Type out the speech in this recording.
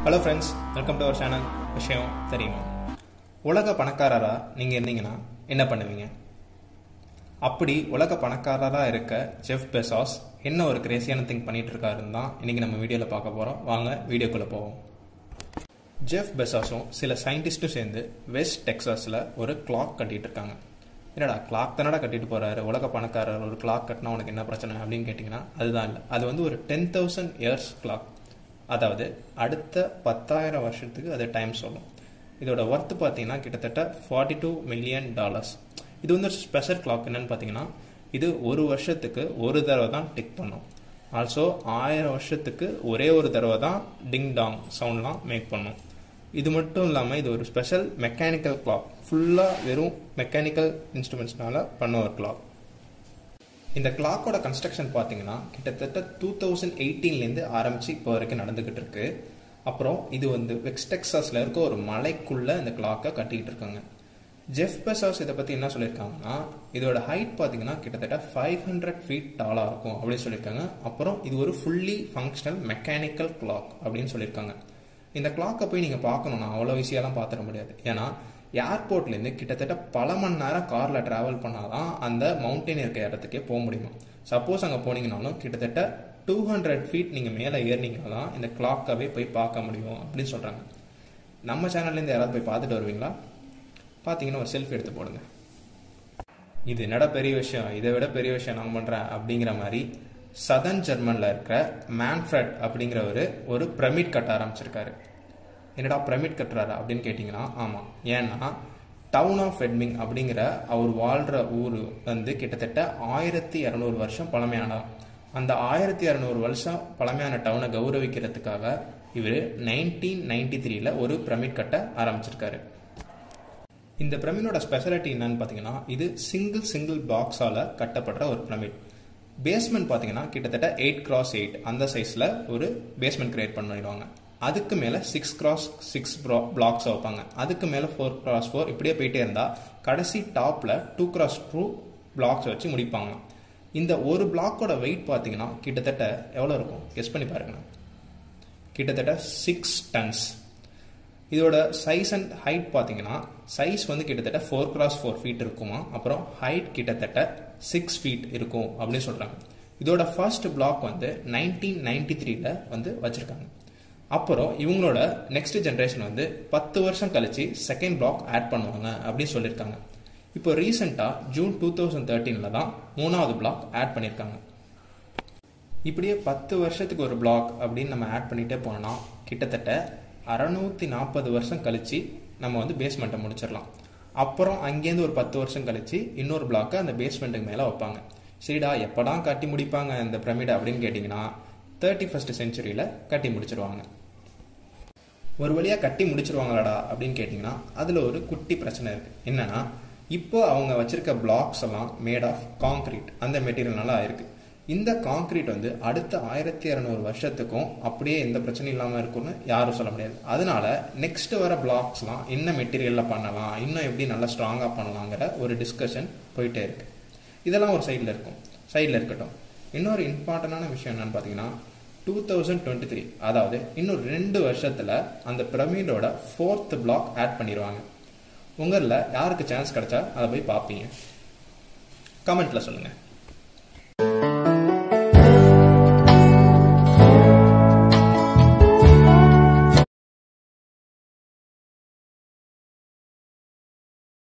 hello friends welcome to our channel விஷயம் தெரியுமா உலக பணக்காரராக நீங்கள் இருந்தீங்கன்னா என்ன பண்ணுவீங்க அப்படி உலக பணக்காரராக இருக்க ஜெஃப் பெசாஸ் என்ன ஒரு கிரேசியான திங் பண்ணிட்டு இருக்காருன்னு தான் இன்னைக்கு நம்ம வீடியோவில் பார்க்க போகிறோம் வாங்க வீடியோக்குள்ளே போவோம் ஜெஃப் பெசாஸும் சில சயின்டிஸ்ட்டும் சேர்ந்து வெஸ்ட் டெக்ஸாஸில் ஒரு கிளாக் கட்டிட்டு இருக்காங்க என்னடா கிளாக் தானடா கட்டிட்டு போறாரு உலக பணக்காரர் ஒரு கிளாக் கட்டினா உனக்கு என்ன பிரச்சனை அப்படின்னு கேட்டிங்கன்னா அதுதான் இல்லை அது வந்து ஒரு டென் தௌசண்ட் இயர்ஸ் கிளாக் அதாவது அடுத்த பத்தாயிரம் வருஷத்துக்கு அது டைம் சொல்லும் இதோட ஒர்த் பார்த்தீங்கன்னா கிட்டத்தட்ட ஃபார்ட்டி டூ மில்லியன் டாலர்ஸ் இது வந்து ஒரு ஸ்பெஷல் கிளாக் என்னன்னு பார்த்தீங்கன்னா இது ஒரு வருஷத்துக்கு ஒரு தடவை தான் டிக் பண்ணும் ஆல்சோ ஆயிரம் வருஷத்துக்கு ஒரே ஒரு தடவை தான் டிங் டாங் சவுண்ட்லாம் மேக் பண்ணும் இது மட்டும் இல்லாமல் இது ஒரு ஸ்பெஷல் மெக்கானிக்கல் கிளாக் ஃபுல்லாக வெறும் மெக்கானிக்கல் இன்ஸ்ட்ருமெண்ட்ஸ்னால பண்ண ஒரு கிளாக் இந்த கிளாக்கோட கன்ஸ்ட்ரக்ஷன் பார்த்தீங்கன்னா கிட்டத்தட்ட டூ தௌசண்ட் எயிட்டீன்லேருந்து ஆரம்பிச்சு இப்போ வரைக்கும் நடந்துகிட்டு இருக்கு அப்புறம் இது வந்து வெக்ஸ் டெக்ஸாஸ்ல இருக்க ஒரு மலைக்குள்ள இந்த கிளாக்கை கட்டிக்கிட்டு இருக்காங்க ஜெஃப் பெசாஸ் இதை பற்றி என்ன சொல்லியிருக்காங்கன்னா இதோட ஹைட் பார்த்தீங்கன்னா கிட்டத்தட்ட ஃபைவ் ஹண்ட்ரட் ஃபீட் டாலாக இருக்கும் அப்படின்னு சொல்லியிருக்காங்க அப்புறம் இது ஒரு ஃபுல்லி ஃபங்க்ஷனல் மெக்கானிக்கல் கிளாக் அப்படின்னு சொல்லியிருக்காங்க இந்த கிளாக்கை போய் நீங்கள் பார்க்கணும்னா அவ்வளோ ஈஸியாலாம் பார்த்துட முடியாது ஏன்னா ஏர்போர்ட்லேருந்து கிட்டத்தட்ட பல மணி நேரம் காரில் ட்ராவல் பண்ணாதான் அந்த மவுண்டெயின் இருக்க இடத்துக்கே போக முடியுமா சப்போஸ் அங்கே போனீங்கனாலும் கிட்டத்தட்ட டூ ஹண்ட்ரட் ஃபீட் நீங்கள் மேலே ஏறினீங்கன்னா தான் இந்த கிளாக்காவே போய் பார்க்க முடியும் அப்படின்னு சொல்கிறாங்க நம்ம சேனல்லேருந்து யாராவது போய் பார்த்துட்டு வருவீங்களா பார்த்தீங்கன்னா ஒரு செல்ஃபி எடுத்து போடுங்க இது என்னடா பெரிய விஷயம் இதை விட பெரிய விஷயம் நான் பண்ணுறேன் அப்படிங்கிற மாதிரி சதன் ஜெர்மனில் இருக்கிற மேன்ஃப்ரெட் அப்படிங்கிறவர் ஒரு பிரமிட் கட்ட ஆரம்பிச்சிருக்காரு என்னடா பிரமிட் கட்டுறாரு அப்படின்னு கேட்டிங்கன்னா ஆமாம் ஏன்னா டவுன் ஆஃப் எட்மிங் அப்படிங்கிற அவர் வாழ்கிற ஊர் வந்து கிட்டத்தட்ட ஆயிரத்தி இரநூறு வருஷம் பழமையானதான் அந்த ஆயிரத்தி இரநூறு வருஷம் பழமையான டவுனை கௌரவிக்கிறதுக்காக இவர் நைன்டீன் நைன்டி த்ரீல ஒரு பிரமிட் கட்ட ஆரம்பிச்சிருக்காரு இந்த பிரமிடோட ஸ்பெஷாலிட்டி என்னன்னு பார்த்தீங்கன்னா இது சிங்கிள் சிங்கிள் பாக்ஸால கட்டப்படுற ஒரு பிரமிட் பேஸ்மெண்ட் பார்த்தீங்கன்னா கிட்டத்தட்ட எயிட் கிராஸ் எயிட் அந்த சைஸில் ஒரு பேஸ்மெண்ட் கிரியேட் பண்ணிடுவாங்க அதுக்கு மேலே சிக்ஸ் கிராஸ் சிக்ஸ் பிளாக்ஸ் வைப்பாங்க அதுக்கு மேலே ஃபோர் கிராஸ் ஃபோர் இப்படியே போயிட்டே இருந்தால் கடைசி டாப்பில் டூ கிராஸ் டூ பிளாக்ஸ் வச்சு முடிப்பாங்க இந்த ஒரு பிளாக்கோட வெயிட் பார்த்தீங்கன்னா கிட்டத்தட்ட எவ்வளோ இருக்கும் கெஸ் பண்ணி பாருங்க கிட்டத்தட்ட சிக்ஸ் டன்ஸ் இதோட சைஸ் அண்ட் ஹைட் பார்த்தீங்கன்னா சைஸ் வந்து கிட்டத்தட்ட ஃபோர் கிராஸ் ஃபோர் ஃபீட் இருக்குமா அப்புறம் ஹைட் கிட்டத்தட்ட சிக்ஸ் ஃபீட் இருக்கும் அப்படின்னு சொல்கிறாங்க இதோட ஃபர்ஸ்ட் பிளாக் வந்து நைன்டீன் நைன்டி த்ரீல வந்து வச்சுருக்காங்க அப்புறம் இவங்களோட நெக்ஸ்ட் ஜென்ரேஷன் வந்து பத்து வருஷம் கழிச்சு செகண்ட் பிளாக் ஆட் பண்ணுவாங்க அப்படின்னு சொல்லியிருக்காங்க இப்போ ரீசெண்டாக ஜூன் டூ தௌசண்ட் தேர்ட்டீனில் தான் மூணாவது பிளாக் ஆட் பண்ணியிருக்காங்க இப்படியே பத்து வருஷத்துக்கு ஒரு பிளாக் அப்படின்னு நம்ம ஆட் பண்ணிகிட்டே போனோம்னா கிட்டத்தட்ட அறநூற்றி நாற்பது வருஷம் கழிச்சு நம்ம வந்து பேஸ்மெண்ட்டை முடிச்சிடலாம் அப்புறம் அங்கேருந்து ஒரு பத்து வருஷம் கழிச்சு இன்னொரு பிளாக்கை அந்த பேஸ்மெண்ட்டுக்கு மேலே வைப்பாங்க சரிடா எப்படா கட்டி முடிப்பாங்க இந்த பிரமிடை அப்படின்னு கேட்டிங்கன்னா தேர்ட்டி ஃபர்ஸ்ட் செஞ்சுரியில் கட்டி முடிச்சிருவாங்க ஒரு வழியாக கட்டி முடிச்சிருவாங்களாடா அப்படின்னு கேட்டிங்கன்னா அதில் ஒரு குட்டி பிரச்சனை இருக்குது என்னன்னா இப்போ அவங்க வச்சிருக்க பிளாக்ஸ் எல்லாம் மேட் ஆஃப் காங்க்ரீட் அந்த மெட்டீரியல்னால ஆயிருக்கு இந்த காங்க்ரீட் வந்து அடுத்த ஆயிரத்தி இரநூறு வருஷத்துக்கும் அப்படியே எந்த பிரச்சனையும் இல்லாமல் இருக்கும்னு யாரும் சொல்ல முடியாது அதனால நெக்ஸ்ட் வர பிளாக்ஸ்லாம் என்ன மெட்டீரியலில் பண்ணலாம் இன்னும் எப்படி நல்லா ஸ்ட்ராங்காக பண்ணலாங்கிற ஒரு டிஸ்கஷன் போயிட்டே இருக்கு இதெல்லாம் ஒரு சைடில் இருக்கும் சைடில் இருக்கட்டும் இன்னொரு இம்பார்ட்டண்டான விஷயம் என்னன்னு பார்த்தீங்கன்னா டூ தௌசண்ட் டுவெண்ட்டி த்ரீ அதாவது இன்னும் ரெண்டு வருஷத்தில் அந்த பிரமிடோட ஃபோர்த் பிளாக் ஆட் பண்ணிடுவாங்க உங்களில் யாருக்கு சான்ஸ் கிடைச்சா அதை போய் பார்ப்பீங்க கமெண்ட்டில் சொல்லுங்கள்